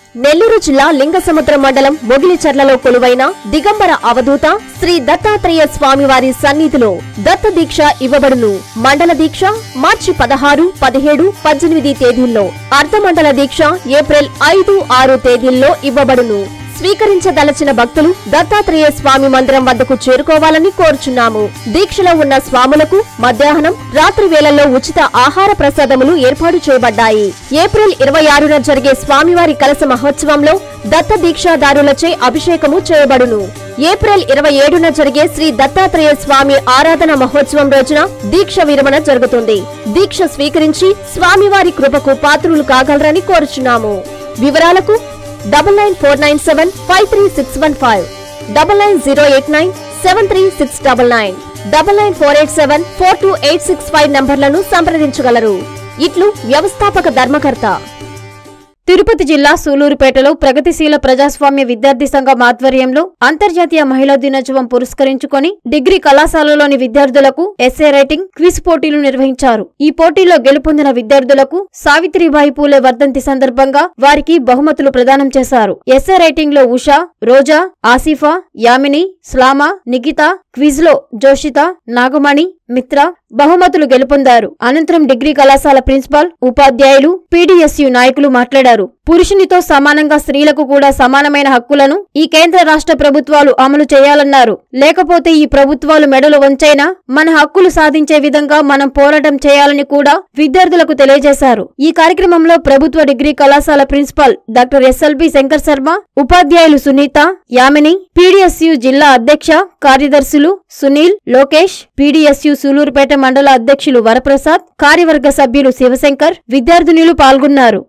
నెల్లూరు జిల్లా లింగసముద్రం మండలం మొగిలిచర్లలో కొలువైన దిగంబర అవధూత శ్రీ దత్తాత్రేయ స్వామివారి సన్నిధిలో దత్త దీక్ష ఇవ్వబడును మండల దీక్ష మార్చి పదహారు పదిహేడు పద్దెనిమిది తేదీల్లో అర్ధమండల దీక్ష ఏప్రిల్ ఐదు ఆరు తేదీల్లో ఇవ్వబడును స్వీకరించదలచిన భక్తులు దత్తాత్రేయ స్వామి మందిరం వద్దకు చేరుకోవాలని కోరుచున్నాము దీక్షలో ఉన్న స్వాములకు మధ్యాహ్నం రాత్రి వేళల్లో ఉచిత ఆహార ప్రసాదములు ఏర్పాటు చేయబడ్డాయి ఏప్రిల్ ఇరవై ఆరున జరిగే స్వామివారి కలస మహోత్సవంలో దత్త దీక్షాదారులచే అభిషేకము చేయబడును ఏప్రిల్ ఇరవై ఏడున జరిగే శ్రీ దత్తాత్రేయ స్వామి ఆరాధన మహోత్సవం రోజున దీక్ష విరమణ జరుగుతుంది దీక్ష స్వీకరించి స్వామివారి కృపకు పాత్రులు కాగలరని కోరుచున్నాము వివరాలకు double nine four nine seven five three six one five double nine zero eight nine seven three six double nine double nine four eight seven four two eight six five నంబర్లను సంప్రదించగలరు ఇట్లు వ్యవస్థాపక ధర్మకర్త తిరుపతి జిల్లా సూలూరుపేటలో ప్రగతిశీల ప్రజాస్వామ్య విద్యార్థి సంఘం ఆధ్వర్యంలో అంతర్జాతీయ మహిళా దినోత్సవం పురస్కరించుకొని డిగ్రీ కళాశాలలోని విద్యార్థులకు ఎస్ఏ రైటింగ్ క్విజ్ పోటీలు నిర్వహించారు ఈ పోటీలో గెలుపొందిన విద్యార్థులకు సావిత్రిబాయి పూలే వర్ధంతి సందర్భంగా వారికి బహుమతులు ప్రదానం చేశారు ఎస్ఏ రైటింగ్ లో ఉషా రోజా ఆసిఫా యామిని స్లామా నిఖిత క్విజ్ లో జోషిత నాగమణి మిత్ర బహుమతులు గెలుపొందారు అనంతరం డిగ్రీ కళాశాల ప్రిన్సిపాల్ ఉపాధ్యాయులు పీడీఎస్యు నాయకులు మాట్లాడారు పురుషునితో సమానంగా స్త్రీలకు కూడా సమానమైన హక్కులను ఈ కేంద్ర రాష్ట్ర ప్రభుత్వాలు అమలు చేయాలన్నారు లేకపోతే ఈ ప్రభుత్వాలు మెడలు వంచైనా మన హక్కులు సాధించే విధంగా మనం పోరాటం చేయాలని కూడా విద్యార్థులకు తెలియజేశారు ఈ కార్యక్రమంలో ప్రభుత్వ డిగ్రీ కళాశాల principal doctor SLB Shankar Sharma ఉపాధ్యాయులు సునీత యామిని పీడీఎస్యు జిల్లా అధ్యక్ష కార్యదర్శులు సునీల్ లోకేష్ పీడీఎస్యు సూలూరుపేట మండల అధ్యక్షులు వరప్రసాద్ కార్యవర్గ సభ్యులు శివశంకర్ విద్యార్థినులు పాల్గొన్నారు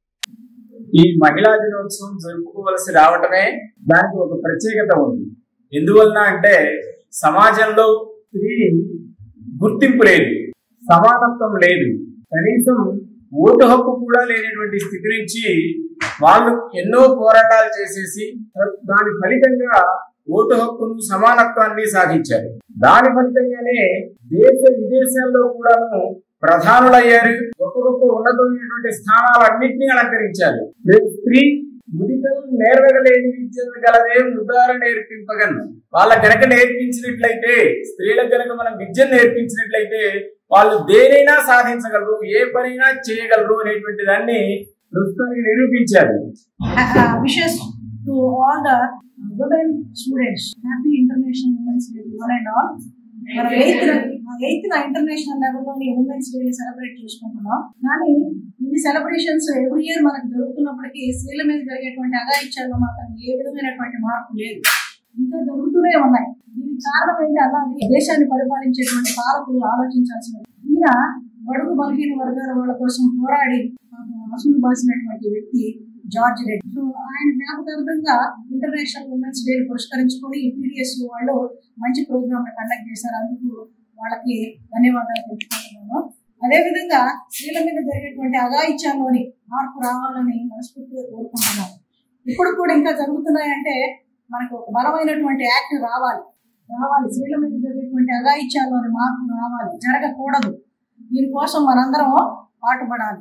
ఈ మహిళా దినోత్సవం జరుపుకోవలసి రావటమే దానికి ఒక ప్రత్యేకత ఉంది ఎందువలన అంటే సమాజంలో స్త్రీ గుర్తింపు లేదు సమానత్వం లేదు కనీసం ఓటు హక్కు కూడా లేనటువంటి స్థితి నుంచి వాళ్ళు ఎన్నో పోరాటాలు చేసేసి దాని ఫలితంగా ఓటు హక్కును సమానత్వాన్ని సాధించారు దాని ఫలితంగానే దేశ విదేశాల్లో కూడాను ప్రధానులయ్యారు గొప్ప గొప్ప ఉన్నతమైనటువంటి స్థానాలన్నింటినీ అలంకరించారు స్త్రీ ముదితలు నేర్వగలేని విద్యను గలదే ముద్దార నేర్పింపగన్ వాళ్ళ గనక నేర్పించినట్లయితే స్త్రీలకు గనక మనం విద్యను నేర్పించినట్లయితే వాళ్ళు దేనైనా సాధించగలరు ఏ పనైనా చేయగలరు అనేటువంటి దాన్ని ప్రస్తుతానికి నిరూపించారు uh, wishes to all the women students. Happy International Women's Day, one and all. మన ఎయిత్ ఎయిత్ ఇంటర్నేషనల్ లెవెల్లోని ఉమెన్స్ డే సెలబ్రేట్ చేసుకుంటున్నాం కానీ ఇన్ని సెలబ్రేషన్స్ ఎవ్రీ ఇయర్ మనకు జరుగుతున్నప్పటికీ స్త్రీల మీద జరిగేటువంటి అగాయిత్యాల్లో మాత్రం ఏ విధమైనటువంటి మార్పు లేదు ఇంకా జరుగుతూనే ఉన్నాయి దీనికి కారణం ఏంటి అన్నది దేశాన్ని పరిపాలించేటువంటి పాలకులు ఆలోచించాల్సిన ఈయన బడుగు బలహీన వర్గాల వాళ్ళ కోసం పోరాడి అసలు బాసినటువంటి వ్యక్తి జార్జ్ రెడ్డి సో ఆయన జ్ఞాపకార్థంగా ఇంటర్నేషనల్ ఉమెన్స్ డే పురస్కరించుకొని పీడిఎస్ వాళ్ళు మంచి ప్రోగ్రామ్ కండక్ట్ చేశారు అందుకు వాళ్ళకి ధన్యవాదాలు తెలుపుకుంటున్నాను అదేవిధంగా స్త్రీల మీద జరిగేటువంటి అగాయిత్యాల్లోని మార్పు రావాలని మనస్ఫూర్తిగా కోరుకుంటున్నాను ఇప్పుడు కూడా ఇంకా జరుగుతున్నాయంటే మనకు ఒక బలమైనటువంటి యాక్ట్ రావాలి రావాలి స్త్రీల మీద జరిగేటువంటి అగాయిత్యాల్లోని మార్పు రావాలి జరగకూడదు దీనికోసం మనందరం పాటుపడాలి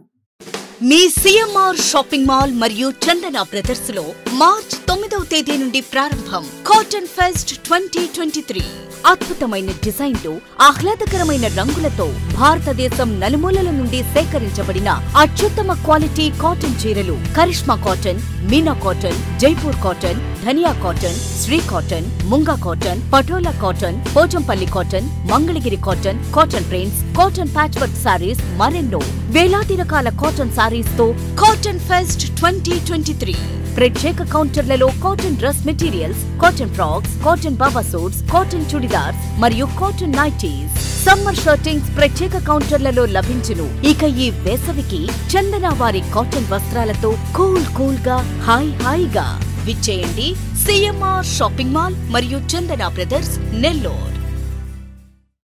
మీ సిఎంఆర్ షాపింగ్ మాల్ మరియు చందన బ్రదర్స్ లో మార్చ్ తొమ్మిదవ తేదీ నుండి ప్రారంభం cotton fest twenty twenty three అద్భుతమైన డిజైన్లు ఆహ్లాదకరమైన రంగులతో భారతదేశం నలుమూలల నుండి సేకరించబడిన అత్యుత్తమ క్వాలిటీ కాటన్ చీరలు Karishma cotton Meena cotton Jaipur cotton Dhaniya cotton Shri cotton Munga cotton Patola cotton Pochampally cotton Mangalagiri cotton cotton prints cotton patch work sarees మరెన్నో వేలాది రకాల కాటన్ సారీస్ తో cotton fest twenty twenty three ప్రత్యేక కౌంటర్లలో cotton dress materials cotton frocks cotton Baba suits cotton chudidars మరియు కాటన్ నైటీస్ సమ్మర్ షర్టింగ్స్ ప్రత్యేక కౌంటర్లలో లభించును ఇక ఈ వేసవికి చందన వారి కాటన్ వస్త్రాలతో కూల్ కూల్ గా హాయ్ హాయిగా విచ్చేయండి సిఎంఆర్ షాపింగ్ మాల్ మరియు చందన బ్రదర్స్ నెల్లూరు